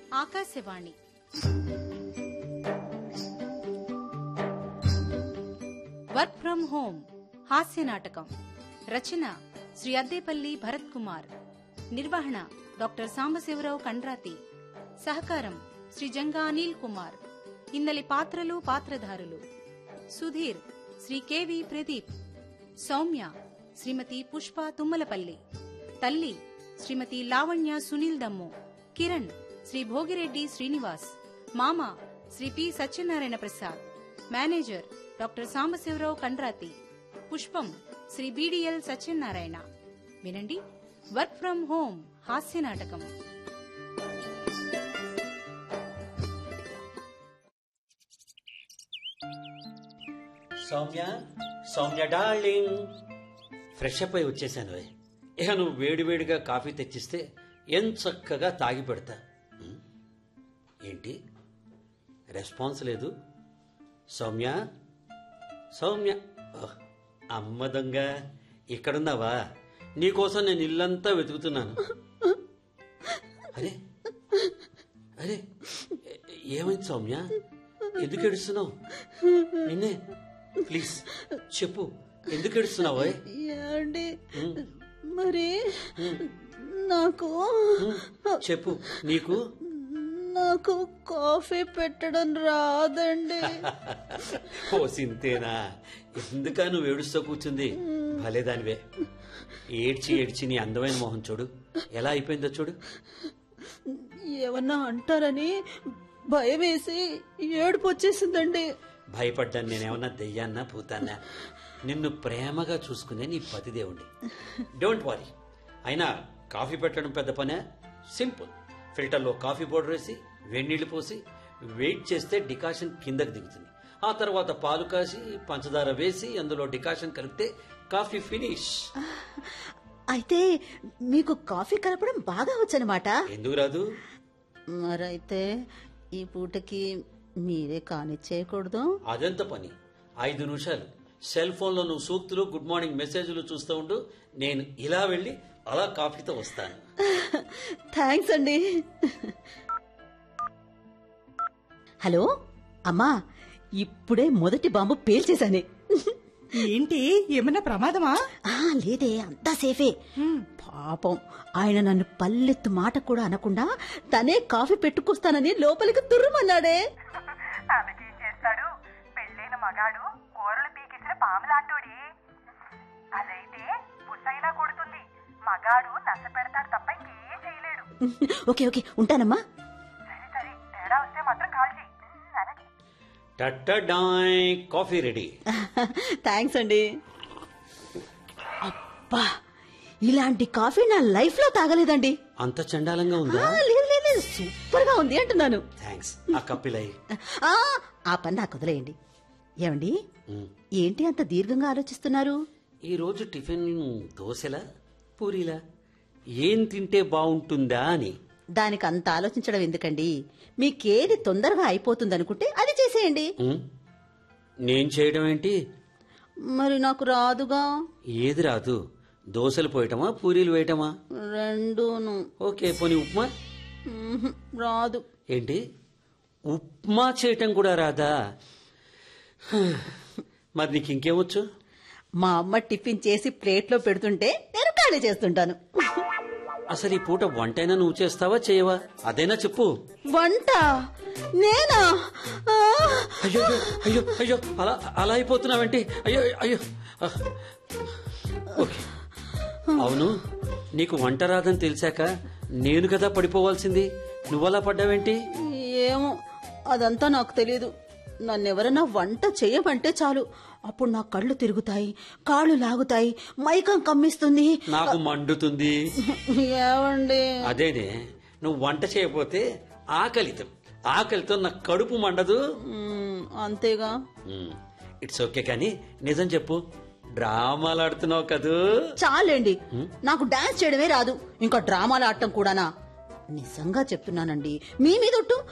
Akashvani work from home హాస్య నాటకం రచన శ్రీ అద్దేపల్లి భరత్ కుమార్ నిర్వహణ డాక్టర్ సాంబశివరావు కండ్రాతి సహకారం శ్రీ జంగా అనిల్ కుమార్ ఇందలి పాత్రలు పాత్రధారులు సుధీర్ శ్రీ కెవి ప్రదీప్ సౌమ్య శ్రీమతి పుష్ప తుమ్మలపల్లి తల్లి శ్రీమతి లావణ్య సునీల్ దమ్ము కిరణ్ శ్రీ భోగిరెడ్డి శ్రీనివాస్ మామ Sri P Satyanarayana Prasad manager doctor Sambasivarao Kandrathi Pushpam Sri BDL Satyanarayana వినండి వర్క్ ఫ్రం హోమ్ హాస్య నాటకం Soumya Soumya darling fresh up అయి వచ్చేసాను ఓయ్. ఇక నువ్వు వేడివేడిగా కాఫీ తెచ్చిస్తే ఏం చక్కగా తాగి పెడతా ఉం? ఏంటి రెస్పాన్స్ లేదు సౌమ్య సౌమ్య ఓహ్, అమ్మ దొంగ ఇక్కడున్నావా నీకోసం నేను ఇల్లంతా వెతుకుతున్నాను అరే అరే ఏ- ఏమైంది సౌమ్య ఎందుకు ఏడుస్తున్నావు నిన్నే ప్లీజ్ చెప్పు ఎందుకు ఏడుస్తున్నావు ఓయ్? ఏమండి ఉమ్, మరి నాకు ఉమ్, చెప్పు నీకు నాకు కాఫీ పెట్టడం రాదండి ఓ సింతేనా ఎందుకా నువ్వు ఏడుస్తూ కూర్చుంది భలేదానివే ఏడ్చి ఏడ్చి నీ అందమైన మొహం చూడు ఎలా అయిపోయిందో చూడు ఏమన్నా అంటారని భయం వేసి ఏడుపు వచ్చేసిందండి భయపడ్డాను నేనేమన్నా దెయ్యాన్నా భూతాన్నా నిన్ను ప్రేమగా చూసుకునే నీ పతిదేవుణ్ణి డోంట్ వరీ అయినా కాఫీ పెట్టడం పెద్ద పనే సింపుల్ ఫిల్టర్లో కాఫీ పౌడర్ వేసి వేడినీళ్లు పోసి వెయిట్ చేస్తే డికాషన్ కిందకి దిగుతుంది ఆ తర్వాత పాలు కాసి పంచదార వేసి అందులో డికాషన్ కలిపితే కాఫీ ఫినిష్ అయితే మీకు కాఫీ కలపడం బాగా వచ్చనమాట ఎందుకు రాదు మరైతే ఈ పూటకి మీరే కానిచ్చేయకూడదు అదెంత పని ఐదు నిమిషాలు సెల్ ఫోన్లో నువ్వు సూక్తులు గుడ్ మార్నింగ్ మెసేజ్లు చూస్తూ ఉండు నేను ఇలా వెళ్ళి అలా కాఫీతో వస్తాను థ్యాంక్స్ అండి హలో అమ్మా ఇప్పుడే మొదటి బాంబు పేల్చేశానే ఏంటి ఏమన్నా ప్రమాదమా ఆ, లేదే అంతా సేఫే పాపం ఆయన నన్ను పల్లెత్తు మాట కూడా అనకుండా తనే కాఫీ పెట్టుకొస్తానని లోపలికి తుర్రుమన్నాడే ఆమెకేం చేస్తాడు పెళ్ళైన మగాడు కూరలు పీకిసిన పాములాంటోడి అదైతే బుసైనా కొడుతుంది మగాడు నచ్చ పెడతాడు తప్ప ఇంకేం చేయలేడు ఓకే ఓకే ఉంటానమ్మా సరే సరే తేడా వస్తే మాత్రం కాల్ చేయి అలాగే టట్టడాయ్ కాఫీ రెడీ థ్యాంక్స్ అండి అబ్బా ఇలాంటి కాఫీ నా లైఫ్ లో తాగలేదండి అంత చండాలంగా ఉందా ఆ, లేదు లేదు లేదు సూపర్ గా ఉంది అంటున్నాను థ్యాంక్స్ ఆ కప్పిలై ఆ, ఆ పని నాకు వదిలేయండి ఏమండి ఏంటి అంత దీర్ఘంగా ఆలోచిస్తున్నారు ఈ రోజు టిఫిన్ దోశలా పూరీలా ఏం తింటే బాగుంటుందా అని దానికి అంత ఆలోచించడం ఎందుకండి మీకేది తొందరగా అయిపోతుందనుకుంటే అది చేసేయండి ఉమ్, నేను చేయడం ఏంటి మరి నాకు రాదుగా ఏది రాదు దోశలు పోయటమా పూరీలు వేయటమా రెండూను ఓకే పోనీ ఉప్మా మ్మ్హ్, రాదు ఏంటి ఉప్మా చేయటం కూడా రాదా హ, మరి నీకు ఇంకేమొచ్చు మా అమ్మ టిఫిన్ చేసి ప్లేట్లో పెడుతుంటే నేను ఖాళీ చేస్తుంటాను అసలు ఈ పూట వంటైనా నువ్వు చేస్తావా చేయవా అదైనా చెప్పు వంట నేనా ఆ, అయ్యో అయ్యో, అయ్యో అయ్యో అలా అలా అయిపోతున్నావేంటి అయ్యో అయ్యో ఆ. ఓకే అవును నీకు వంట రాదని తెలిసాక నేను కదా పడిపోవాల్సింది నువ్వలా పడ్డావేంటి ఏమో అదంతా నాకు తెలియదు నన్నెవరన్నా వంట చేయమంటే చాలు అప్పుడు నా కళ్ళు తిరుగుతాయి కాళ్ళు లాగుతాయి మైకం కమ్మిస్తుంది నాకు మండుతుంది ఏమండి అదేనే నువ్వు వంట చేయకపోతే ఆకలితో ఆకలితో నా కడుపు మండదు మ్మ్, అంతేగా ఇట్స్ ఓకే కానీ నిజం చెప్పు డ్రామాలు ఆడుతున్నావు కదూ చాలండి నాకు డాన్స్ చేయడమే రాదు ఇంకా డ్రామాలు ఆడటం కూడానా నిజంగా చెప్తున్నానండి మీ మీద ఒట్టు